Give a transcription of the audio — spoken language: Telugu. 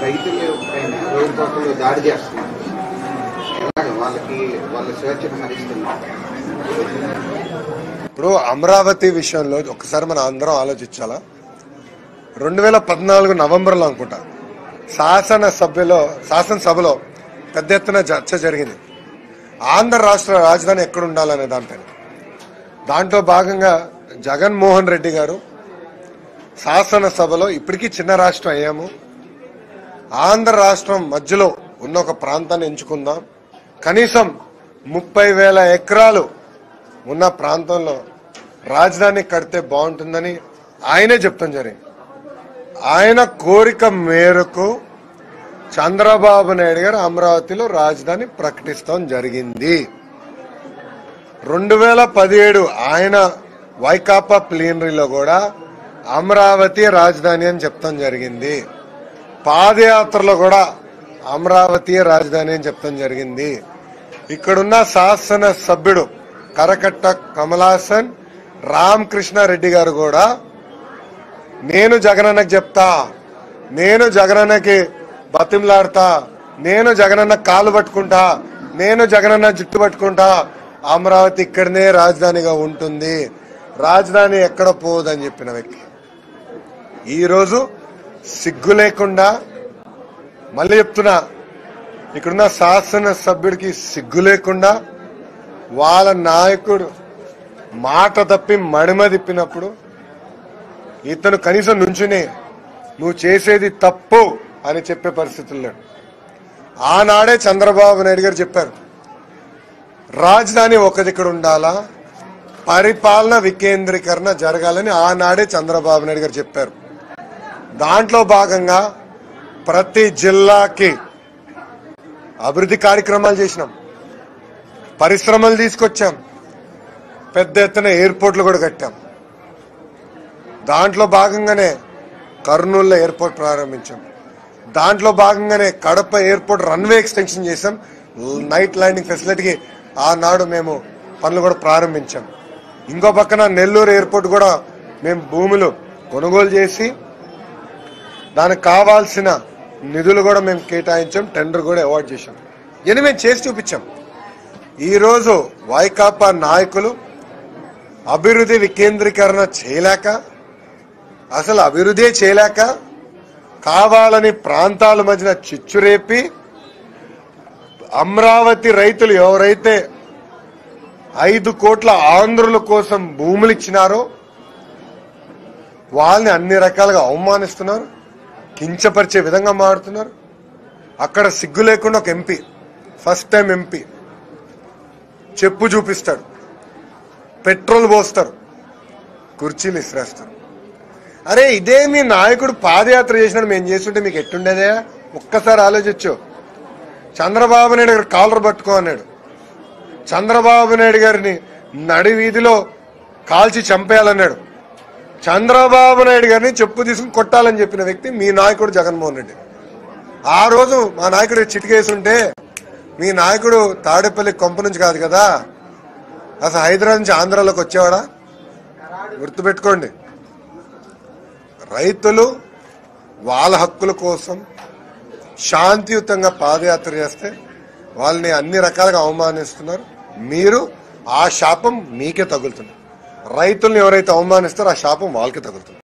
రైతుల పైన రోజుకొకరు దాడి చేస్తున్నారు ఎలాగ వాళ్ళకి వాళ్ళ స్వేచ్ఛను హరిస్తున్నారు ఇప్పుడు అమరావతి విషయంలో ఒకసారి మనం అందరం ఆలోచించాలా రెండు వేల పద్నాలుగు నవంబర్లో అనుకుంటా శాసనసభ్యలో శాసనసభలో పెద్ద ఎత్తున చర్చ జరిగింది ఆంధ్ర రాష్ట్ర రాజధాని ఎక్కడ ఉండాలనే దానిపైన దాంట్లో భాగంగా జగన్మోహన్ రెడ్డి గారు శాసనసభలో ఇప్పటికీ చిన్న రాష్ట్రం అయ్యాము ఆంధ్ర రాష్ట్రం మధ్యలో ఉన్న ఒక ప్రాంతాన్ని ఎంచుకుందాం కనీసం ముప్పై వేల ఎకరాలు ఉన్న ప్రాంతంలో రాజధాని కడితే బాగుంటుందని ఆయనే చెప్తాం జరిగింది ఆయన కోరిక మేరకు చంద్రబాబు నాయుడు గారు అమరావతిలో రాజధాని ప్రకటిస్తాం జరిగింది రెండు వేల పదిహేడు ఆయన వైకాపా ప్లీనరీలో కూడా అమరావతి రాజధాని అని చెప్తాం జరిగింది పాదయాత్రలో కూడా అమరావతి రాజధాని అని చెప్తాం జరిగింది ఇక్కడున్న శాసన సభ్యుడు కరకట్ట కమలాసన్ రామకృష్ణారెడ్డి గారు కూడా నేను జగనన్నకి చెప్తా నేను జగనన్నకి బతిమలాడతా నేను జగనన్న కాలు పట్టుకుంటా నేను జగనన్న జుట్టు పట్టుకుంటా అమరావతి ఇక్కడనే రాజధానిగా ఉంటుంది రాజధాని ఎక్కడ పోదని చెప్పిన వ్యక్తి ఈరోజు సిగ్గు లేకుండా మళ్ళీ చెప్తున్నా ఇక్కడున్న శాసన సభ్యుడికి సిగ్గు లేకుండా వాళ్ళ నాయకుడు మాట తప్పి మడిమ తిప్పినప్పుడు ఇతను కనీసం నుంచుని నువ్వు చేసేది తప్పు అని చెప్పే పరిస్థితులు లేడు ఆనాడే చంద్రబాబు నాయుడు గారు చెప్పారు రాజధాని ఒక దగ్గర ఉండాలా పరిపాలన వికేంద్రీకరణ జరగాలని ఆనాడే చంద్రబాబు నాయుడు గారు చెప్పారు దాంట్లో భాగంగా ప్రతి జిల్లాకి అభివృద్ధి కార్యక్రమాలు చేసినాం పరిశ్రమలు తీసుకొచ్చాం పెద్ద ఎత్తున ఎయిర్పోర్ట్లు కూడా కట్టాం దాంట్లో భాగంగానే కర్నూలులో ఎయిర్పోర్ట్ ప్రారంభించాం దాంట్లో భాగంగానే కడప ఎయిర్పోర్ట్ రన్వే ఎక్స్టెన్షన్ చేసాం నైట్ ల్యాండింగ్ ఫెసిలిటీకి ఆనాడు మేము పనులు కూడా ప్రారంభించాం ఇంకో పక్కన నెల్లూరు ఎయిర్పోర్ట్ కూడా మేము భూములు కొనుగోలు చేసి దానికి కావాల్సిన నిధులు కూడా మేము కేటాయించాం టెండర్ కూడా అవార్డ్ చేశాం ఇవన్నీ మేము చేసి చూపించాం ఈరోజు వైకాపా నాయకులు అభివృద్ధి వికేంద్రీకరణ చేయలేక అసలు అభివృద్ధి చేయలేక కావాలని ప్రాంతాల మధ్యన చిచ్చురేపి అమరావతి రైతులు ఎవరైతే ఐదు కోట్ల ఆంధ్రుల కోసం భూములు ఇచ్చినారో వాళ్ళని అన్ని రకాలుగా అవమానిస్తున్నారు కించపరిచే విధంగా మాడుతున్నారు అక్కడ సిగ్గు లేకుండా ఒక ఎంపీ ఫస్ట్ టైం ఎంపీ చెప్పు చూపిస్తాడు పెట్రోల్ పోస్తారు కుర్చీలు ఇసిరేస్తారు అరే ఇదే మీ నాయకుడు పాదయాత్ర చేసినాడు మేము చేస్తుంటే మీకు ఎట్టుండేదే ఒక్కసారి ఆలోచించు చంద్రబాబు నాయుడు గారు కాలర్ పట్టుకో అన్నాడు చంద్రబాబు నాయుడు గారిని నడి వీధిలో కాల్చి చంపేయాలన్నాడు చంద్రబాబు నాయుడు గారిని చెప్పు తీసుకుని కొట్టాలని చెప్పిన వ్యక్తి మీ నాయకుడు జగన్మోహన్ రెడ్డి ఆ రోజు మా నాయకుడు చిటికేసుంటే మీ నాయకుడు తాడేపల్లి కొంప నుంచి కాదు కదా అసలు హైదరాబాద్ నుంచి ఆంధ్రాలోకి వచ్చేవాడా గుర్తుపెట్టుకోండి రైతులు వాళ్ళ హక్కుల కోసం శాంతియుతంగా పాదయాత్ర చేస్తే వాళ్ళని అన్ని రకాలుగా అవమానిస్తున్నారు మీరు ఆ శాపం మీకే తగులుతుంది రైతుల్ని ఎవరైతే అవమానిస్తారో ఆ శాపం వాళ్ళకే తగులుతుంది